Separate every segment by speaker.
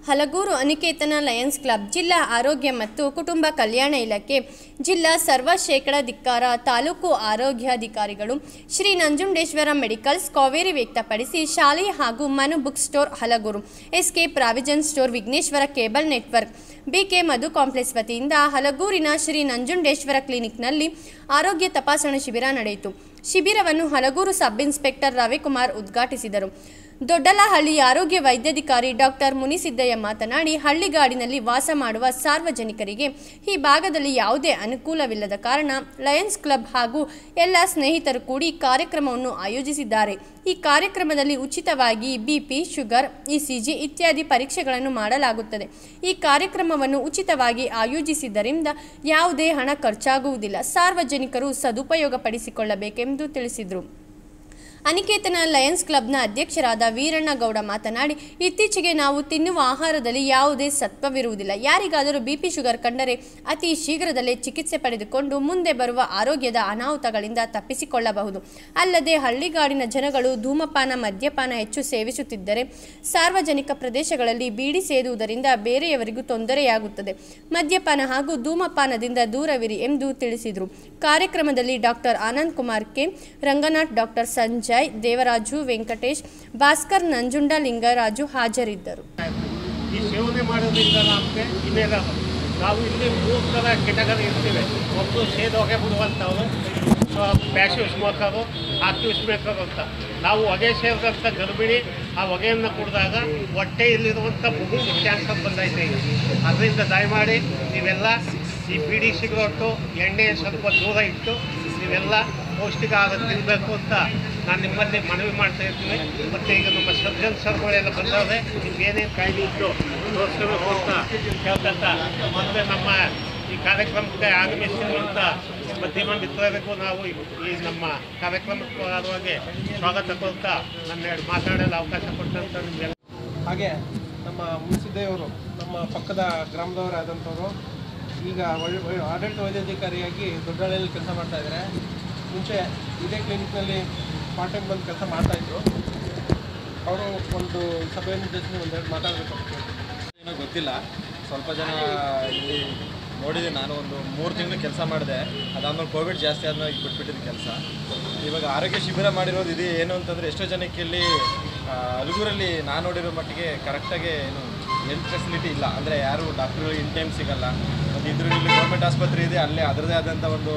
Speaker 1: Halagur ಅನಿಕೇತನ Lions club ಜಿಲ್ಲಾ ಆರೋಗ್ಯ ಮತ್ತು ಕುಟುಂಬ ಕಲ್ಯಾಣ ಇಲಾಖೆ ಜಿಲ್ಲಾ ಸರ್ವ ಶೇಕಡ ಧಿಕ್ಕಾರ ತಾಲೂಕು ಆರೋಗ್ಯಾಧಿಕಾರಿಗಳು ಶ್ರೀ ನಂಜುಂಡೇಶ್ವರ ಮೆಡಿಕಲ್ಸ್ ಕಾವೇರಿ ವ್ಯಕ್ತಪಡಿಸಿ ಶಾಲೆ ಹಾಗೂ Manu book store Halaguru SK provision store Vighneshwara cable network BK Madhu complex ವತಿಯಿಂದ ಹಲಗೂರಿನ ಶ್ರೀ ನಂಜುಂಡೇಶ್ವರ ಕ್ಲಿನಿಕ್ನಲ್ಲಿ ಆರೋಗ್ಯ ತಪಾಸಣಾ ಶಿಬಿರ ನಡೆಯಿತು ಶಿಬಿರವನ್ನು ಹಲಗೂರು ಸಬ್ ಇನ್ಸ್ಪೆಕ್ಟರ್ ರವಿಕುಮಾರ್ ಉದ್ಘಾಟಿಸಿದರು ದೊಡ್ಡಲಹಳ್ಳಿ ಆರೋಗ್ಯ ವೈದ್ಯಾಧಿಕಾರಿ ಡಾಕ್ಟರ್ ಮುನಿಸಿದ್ದಯ್ಯ ಮಾತನಾಡಿ ಹಳ್ಳಿಗಾಡಿನಲ್ಲಿ ವಾಸ ಮಾಡುವ ಸಾರ್ವಜನಿಕರಿಗೆ ಈ ಭಾಗದಲ್ಲಿ ಯಾವುದೇ ಅನುಕೂಲವಿಲ್ಲದ ಕಾರಣ ಲಯನ್ಸ್ ಕ್ಲಬ್ ಹಾಗೂ ಎಲ್ಲ ಸ್ನೇಹಿತರು ಕೂಡಿ ಕಾರ್ಯಕ್ರಮವನ್ನು ಆಯೋಜಿಸಿದ್ದಾರೆ ಈ ಕಾರ್ಯಕ್ರಮದಲ್ಲಿ ಉಚಿತವಾಗಿ ಬಿಪಿ ಶುಗರ್ ಇಸಿಜಿ ಇತ್ಯಾದಿ ಪರೀಕ್ಷೆಗಳನ್ನು ಮಾಡಲಾಗುತ್ತದೆ ಈ ಕಾರ್ಯಕ್ರಮವನ್ನು ಉಚಿತವಾಗಿ ಆಯೋಜಿಸಿದ್ದರಿಂದ ಯಾವುದೇ ಹಣ ಖರ್ಚಾಗುವುದಿಲ್ಲ ಸಾರ್ವಜನಿಕರು ಸದುಪಯೋಗಪಡಿಸಿಕೊಳ್ಳಬೇಕೆಂದು ತಿಳಿಸಿದರು ಅನಿಕೇತನ ಲಯನ್ಸ್ ಕ್ಲಬ್ನ ಅಧ್ಯಕ್ಷರಾದ ವೀರಣ್ಣ ಗೌಡ ಮಾತನಾಡಿ ಇತ್ತೀಚೆಗೆ ನಾವು ತಿನ್ನುವ ಆಹಾರದಲ್ಲಿ ಯಾವುದೇ ಸತ್ವವಿರುವುದಿಲ್ಲ ಯಾರಿಗಾದರೂ ಬಿಪಿ ಶುಗರ್ ಕಂಡರೆ ಅತಿ ಶೀಘ್ರದಲ್ಲೇ ಚಿಕಿತ್ಸೆ ಪಡೆದುಕೊಂಡು ಮುಂದೆ ಬರುವ ಆರೋಗ್ಯದ ಅನಾಹುತಗಳಿಂದ ತಪ್ಪಿಸಿಕೊಳ್ಳಬಹುದು ಅಲ್ಲದೆ ಹಳ್ಳಿಗಾಡಿನ ಜನಗಳು ಧೂಮಪಾನ ಮದ್ಯಪಾನ ಹೆಚ್ಚು ಸೇವಿಸುತ್ತಿದ್ದರೆ ಸಾರ್ವಜನಿಕ ಪ್ರದೇಶಗಳಲ್ಲಿ ಬೀಡಿ ಸೇದುವುದರಿಂದ ಬೇರೆಯವರಿಗೂ ತೊಂದರೆಯಾಗುತ್ತದೆ ಮದ್ಯಪಾನ ಹಾಗೂ ಧೂಮಪಾನದಿಂದ ದೂರವಿರಿ ಎಂದು ತಿಳಿಸಿದರು ಕಾರ್ಯಕ್ರಮದಲ್ಲಿ doctor Anand Kumar K Ranganath doctor Sanjay Devaraju Venkatesh Bhaskar Nanjunda Lingaraju ಹಾಜರಿದ್ದರು
Speaker 2: ಈ ಸೇವನೆ ಮಾಡೋದ್ರಿಂದ ನಮಗೆ ಇನ್ನೇನು ನಾವು ಇಲ್ಲಿ ಮೂರು ಥರ ಕೆಟಗರಿ ಇರ್ತೀವಿ ಒಂದು ಸೇದೊಗೆ ಬಿಡುವಂಥವ್ರು ಪ್ಯಾಸಿವ್ ಸ್ಮೋಕರು ಆಕ್ಟಿವ್ ಸ್ಮೋಕರು ಅಂತ ನಾವು ಹೊಗೆ ಸೇರಿದಂಥ ಗರ್ಭಿಣಿ ಆ ಹೊಗೆಯನ್ನು ಕುಡಿದಾಗ ಹೊಟ್ಟೆಯಲ್ಲಿರುವಂಥ ಮಗು ಕ್ಯಾನ್ಸರ್ ಬಂದೈತೆ ಈಗ ಅದರಿಂದ ದಯಮಾಡಿ ನೀವೆಲ್ಲ ಈ ಬೀಡಿ ಸಿಗರೇಟು ಎಣ್ಣೆ ಸ್ವಲ್ಪ ದೂರ ಇಟ್ಟು ನೀವೆಲ್ಲ ಪೌಷ್ಟಿಕ ಆಹಾರ ತಿನ್ನಬೇಕು ಅಂತ ನಾನು ನಿಮ್ಮಲ್ಲಿ ಮನವಿ ಮಾಡ್ತಾ ಇರ್ತೀನಿ ಮತ್ತು ಈಗ ನಮ್ಮ ಸರ್ಜನ್ ಸರ್ಗಳೆಲ್ಲ ಬಂದವ್ರೆ ನಿಮ್ಗೆ ಏನೇನು ಕಾಯಿಲೆ ಇತ್ತು ತೋರಿಸ್ಕೋಬೇಕು ಅಂತ ಕೇಳ್ಕೊಂತ ಮತ್ತು ನಮ್ಮ ಈ ಕಾರ್ಯಕ್ರಮಕ್ಕೆ ಆಗಮಿಸಿರುವಂಥ ಮಧ್ಯಮ ಮಿತ್ರರಿಗೂ ನಾವು ಈ ಈ ನಮ್ಮ ಕಾರ್ಯಕ್ರಮಕ್ಕೆ ಭಾಗವಾಗಿ ಸ್ವಾಗತ ಕೊಡ್ತಾ ನನ್ನ ಎರಡು ಮಾತಾಡಲು ಅವಕಾಶ ಕೊಟ್ಟಂತ ನಿಮಗೆಲ್ಲ
Speaker 3: ಹಾಗೆ ನಮ್ಮ ಮುನ್ಸಿದ್ದೆಯವರು ನಮ್ಮ ಪಕ್ಕದ ಗ್ರಾಮದವರಾದಂಥವ್ರು ಈಗ ಒಳ್ಳೆ ಒಳ್ಳೆ ಆಡಳಿತ ವೈದ್ಯಾಧಿಕಾರಿಯಾಗಿ ದೊಡ್ಡಹಳ್ಳಿಯಲ್ಲಿ ಕೆಲಸ ಮಾಡ್ತಾ ಇದ್ದಾರೆ ಮುಂಚೆ ಇದೇ ಕ್ಲಿನಿಕ್ನಲ್ಲಿ ಪಾರ್ಟ್ ಟೈಮ್ ಬಂದು ಕೆಲಸ ಮಾಡ್ತಾಯಿದ್ರು ಅವರು ಒಂದು ಸಭೆಯನ್ನು ಉದ್ದೇಶಿಸಿ ಒಂದೆರಡು ಮಾತಾಡಬೇಕು
Speaker 4: ಏನೋ ಗೊತ್ತಿಲ್ಲ ಸ್ವಲ್ಪ ಜನ ಇಲ್ಲಿ ನೋಡಿದೆ ನಾನು ಒಂದು ಮೂರು ತಿಂಗಳು ಕೆಲಸ ಮಾಡಿದೆ ಅದಾದ್ಮೇಲೆ ಕೋವಿಡ್ ಜಾಸ್ತಿ ಆದ್ಮೇಲೆ ಈಗ ಬಿಟ್ಬಿಟ್ಟಿದ್ದು ಕೆಲಸ ಇವಾಗ ಆರೋಗ್ಯ ಶಿಬಿರ ಮಾಡಿರೋದು ಇದು ಏನು ಅಂತಂದರೆ ಎಷ್ಟೋ ಜನಕ್ಕೆ ಇಲ್ಲಿ ಆ, ಅಲಗೂರಲ್ಲಿ ನಾನು ನೋಡಿರೋ ಮಟ್ಟಿಗೆ ಕರೆಕ್ಟಾಗಿ ಏನು ಹೆಲ್ತ್ ಫೆಸಿಲಿಟಿ ಇಲ್ಲ ಅಂದರೆ ಯಾರು ಡಾಕ್ಟ್ರುಗಳು ಇನ್ ಟೈಮ್ ಸಿಗಲ್ಲ ಮತ್ತು ಇದ್ರ ಇಲ್ಲಿ ಗೌರ್ಮೆಂಟ್ ಆಸ್ಪತ್ರೆ ಇದೆ ಅಲ್ಲೇ ಅದರದೇ ಆದಂಥ ಒಂದು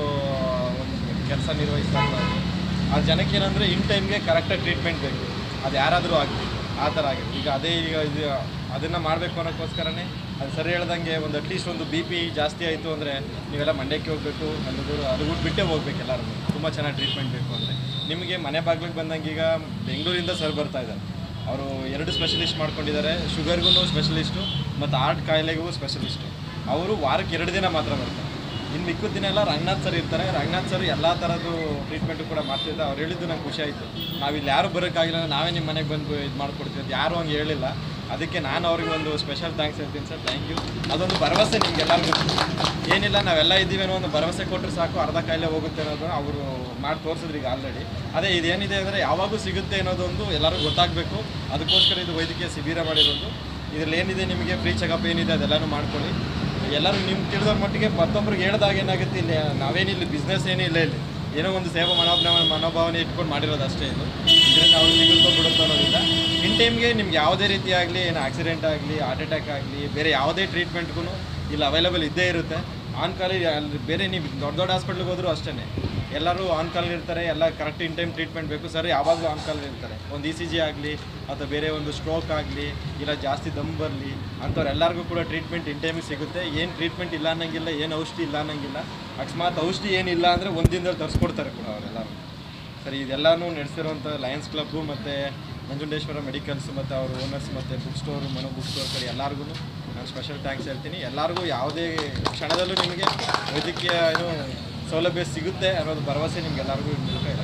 Speaker 4: ಒಂದು ಕೆಲಸ ನಿರ್ವಹಿಸ್ತಾರೆ ಆ ಜನಕ್ಕೆ ಏನಂದರೆ ಇನ್ ಟೈಮ್ಗೆ ಕರೆಕ್ಟಾಗಿ ಟ್ರೀಟ್ಮೆಂಟ್ ಬೇಕು ಅದು ಯಾರಾದರೂ ಆಗಲಿ ಆ ಥರ ಆಗಿದೆ ಈಗ ಅದೇ ಈಗ ಇದು ಅದನ್ನು ಮಾಡಬೇಕು ಅನ್ನೋಕ್ಕೋಸ್ಕರನೇ ಅದು ಸರಿ ಹೇಳ್ದಂಗೆ ಒಂದು ಅಟ್ಲೀಸ್ಟ್ ಒಂದು ಬಿ ಪಿ ಜಾಸ್ತಿ ಆಯಿತು ಅಂದರೆ ನೀವೆಲ್ಲ ಮಂಡ್ಯಕ್ಕೆ ಹೋಗಬೇಕು ಅಲ್ಲಿ ದೂರ ಅದು ಬಿಟ್ಟೇ ಹೋಗ್ಬೇಕು ಎಲ್ಲರೂ ತುಂಬ ಚೆನ್ನಾಗಿ ಟ್ರೀಟ್ಮೆಂಟ್ ಬೇಕು ಅಂದರೆ ನಿಮಗೆ ಮನೆ ಬಾಗಿಲಿಗೆ ಬಂದಂಗೆ ಈಗ ಬೆಂಗಳೂರಿಂದ ಸರ್ ಬರ್ತಾ ಇದ್ದಾರೆ ಅವರು ಎರಡು ಸ್ಪೆಷಲಿಸ್ಟ್ ಮಾಡ್ಕೊಂಡಿದ್ದಾರೆ ಶುಗರ್ಗೂ ಸ್ಪೆಷಲಿಸ್ಟು ಮತ್ತು ಹಾರ್ಟ್ ಕಾಯಿಲೆಗೂ ಸ್ಪೆಷಲಿಸ್ಟು ಅವರು ವಾರಕ್ಕೆ ಎರಡು ದಿನ ಮಾತ್ರ ಬರ್ತಾರೆ ಇನ್ನು ಮಿಕ್ಕಿದ ದಿನ ಎಲ್ಲ ರಂಗನಾಥ್ ಸರ್ ಇರ್ತಾರೆ ರಂಗನಾಥ್ ಸರ್ ಎಲ್ಲ ಥರದ್ದು ಟ್ರೀಟ್ಮೆಂಟು ಕೂಡ ಮಾಡ್ತಿದ್ದೆ ಅವ್ರು ಹೇಳಿದ್ದು ನಂಗೆ ಖುಷಿ ಆಯಿತು ನಾವು ಇಲ್ಲಿ ಯಾರು ಬರೋಕ್ಕಾಗಿಲ್ಲ ಅಂದ್ರೆ ನಾವೇ ನಿಮ್ಮ ಮನೆಗೆ ಬಂದು ಇದು ಮಾಡ್ಕೊಡ್ತೀವಿ ಅಂತ ಯಾರೂ ಹಂಗೆ ಹೇಳಿಲ್ಲ ಅದಕ್ಕೆ ನಾನು ಅವ್ರಿಗೆ ಒಂದು ಸ್ಪೆಷಲ್ ಥ್ಯಾಂಕ್ಸ್ ಹೇಳ್ತೀನಿ ಸರ್ ಥ್ಯಾಂಕ್ ಯು ಅದೊಂದು ಭರವಸೆ ನಿಮ್ಗೆಲ್ಲರಿಗೂ ಏನಿಲ್ಲ ನಾವೆಲ್ಲ ಇದ್ದೀವಿ ಅನ್ನೋ ಒಂದು ಭರವಸೆ ಕೊಟ್ಟರೆ ಸಾಕು ಅರ್ಧ ಕಾಯಿಲೆ ಹೋಗುತ್ತೆ ಅನ್ನೋದು ಅವರು ಮಾಡಿ ತೋರಿಸಿದ್ರು ಈಗ ಆಲ್ರೆಡಿ ಅದೇ ಇದೇನಿದೆ ಅಂದರೆ ಯಾವಾಗೂ ಸಿಗುತ್ತೆ ಅನ್ನೋದೊಂದು ಎಲ್ಲರಿಗೂ ಗೊತ್ತಾಗಬೇಕು ಅದಕ್ಕೋಸ್ಕರ ಇದು ವೈದ್ಯಕೀಯ ಶಿಬಿರ ಮಾಡಿರೋದು ಇದರಲ್ಲಿ ಏನಿದೆ ನಿಮಗೆ ಫ್ರೀ ಚೆಕಪ್ ಏನಿದೆ ಅದೆಲ್ಲನೂ ಮಾಡ್ಕೊಳ್ಳಿ ಎಲ್ಲರೂ ನಿಮ್ಗೆ ತಿಳಿದೋರ ಮಟ್ಟಿಗೆ ಮತ್ತೊಬ್ರಿಗೆ ಹೇಳ್ದಾಗ ಏನಾಗುತ್ತೆ ಇಲ್ಲಿ ನಾವೇನಿಲ್ಲ ಬಿಸ್ನೆಸ್ ಏನೂ ಇಲ್ಲ ಇಲ್ಲಿ ಏನೋ ಒಂದು ಸೇವಾ ಮನೋಭಾವ ಮನೋಭಾವನೆ ಇಟ್ಕೊಂಡು ಮಾಡಿರೋದು ಅಷ್ಟೇ ಇದು ಇದರಿಂದ ಅವ್ರು ಸಿಗುತ್ತೋ ಬಿಡುತ್ತೋ ಅನ್ನೋದಿಲ್ಲ ಇನ್ ಟೈಮ್ಗೆ ನಿಮ್ಗೆ ಯಾವುದೇ ರೀತಿ ಆಗಲಿ ಏನು ಆಕ್ಸಿಡೆಂಟ್ ಆಗಲಿ ಹಾರ್ಟ್ ಅಟ್ಯಾಕ್ ಆಗಲಿ ಬೇರೆ ಯಾವುದೇ ಟ್ರೀಟ್ಮೆಂಟ್ಗೂ ಇಲ್ಲಿ ಅವೈಲೇಬಲ್ ಇದ್ದೇ ಇರುತ್ತೆ ಆನ್ ಕಾಲ್ ಅಲ್ಲಿ ಬೇರೆ ನೀವು ದೊಡ್ಡ ದೊಡ್ಡ ಹಾಸ್ಪಿಟ್ಲಿಗೆ ಹೋದರೂ ಅಷ್ಟೇ ಎಲ್ಲರೂ ಆನ್ ಕಾಲ್ ಇರ್ತಾರೆ ಎಲ್ಲ ಕರೆಕ್ಟ್ ಇನ್ ಟೈಮ್ ಟ್ರೀಟ್ಮೆಂಟ್ ಬೇಕು ಸರ್ ಯಾವಾಗಲೂ ಆನ್ ಕಾಲ್ ಇರ್ತಾರೆ ಒಂದು ಇ ಸಿ ಜಿ ಆಗಲಿ ಅಥವಾ ಬೇರೆ ಒಂದು ಸ್ಟ್ರೋಕ್ ಆಗಲಿ ಇಲ್ಲ ಜಾಸ್ತಿ ದಮ್ ಬರಲಿ ಅಂಥವ್ರೆಲ್ಲರಿಗೂ ಕೂಡ ಟ್ರೀಟ್ಮೆಂಟ್ ಇನ್ ಟೈಮಿಗೆ ಸಿಗುತ್ತೆ ಏನು ಟ್ರೀಟ್ಮೆಂಟ್ ಇಲ್ಲ ಅನ್ನಂಗಿಲ್ಲ ಏನು ಔಷಧಿ ಇಲ್ಲ ಅನ್ನಂಗಿಲ್ಲ ಅಕಸ್ಮಾತ್ ಔಷಧಿ ಏನಿಲ್ಲ ಅಂದರೆ ಒಂದು ದಿನದಲ್ಲಿ ತರಿಸ್ಕೊಡ್ತಾರೆ ಕೂಡ ಅವರೆಲ್ಲರೂ ಸರಿ ಇದೆಲ್ಲನೂ ನಡೆಸಿರೋಂಥ ಲಯನ್ಸ್ ಕ್ಲಬ್ಬು ಮತ್ತು ನಂಜುಂಡೇಶ್ವರ ಮೆಡಿಕಲ್ಸ್ ಮತ್ತು ಅವ್ರ ಓನರ್ಸ್ ಮತ್ತು book store Mano book store ಕಡೆ ಎಲ್ಲರಿಗೂ ನಾನು ಸ್ಪೆಷಲ್ ಥ್ಯಾಂಕ್ಸ್ ಹೇಳ್ತೀನಿ ಎಲ್ಲರಿಗೂ ಯಾವುದೇ ಕ್ಷಣದಲ್ಲೂ ನಿಮಗೆ ವೈದ್ಯಕೀಯ ಏನು ಸೌಲಭ್ಯ ಸಿಗುತ್ತೆ ಅನ್ನೋದು ಭರವಸೆ ನಿಮ್ಗೆಲ್ಲರಿಗೂ ಮೂಲಕ ಇದೆ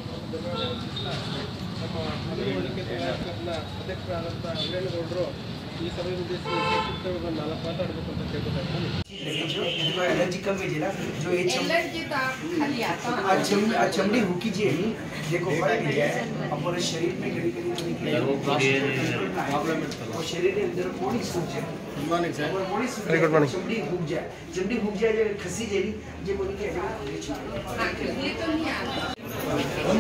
Speaker 3: ನಮ್ಮ ಹಲವು ಕ್ಲಬ್ನ ಅಧ್ಯಕ್ಷರಾದಂಥ ವೀರೇಂದ್ರಗೌಡರು ಈ ಸಭೆ ಉದ್ದೇಶಿಸಿ ಸಂಕ್ಷಿಪ್ತ ಒಂದು ನಾಲ್ಕು ಮಾತಾಡಬೇಕು ಅಂತ ಕೇಳ್ಕೊತಾ
Speaker 5: लेकिन जो इनको एलर्जी कम है ना जो ये चम
Speaker 6: एलर्जी तो आप खाली आता
Speaker 5: आ चम आ चमड़ी हुकी जी है नी देखो फट गया है और शरीर में कभी कभी कभी प्रॉब्लम है और शरीर के अंदर बॉडी सूख जाए गुड मॉर्निंग सर और बॉडी सूख जाए चमड़ी हुक जाए चमड़ी हुक जाए जो खसी जाएगी ये बॉडी के अगर
Speaker 6: ये तो नहीं आता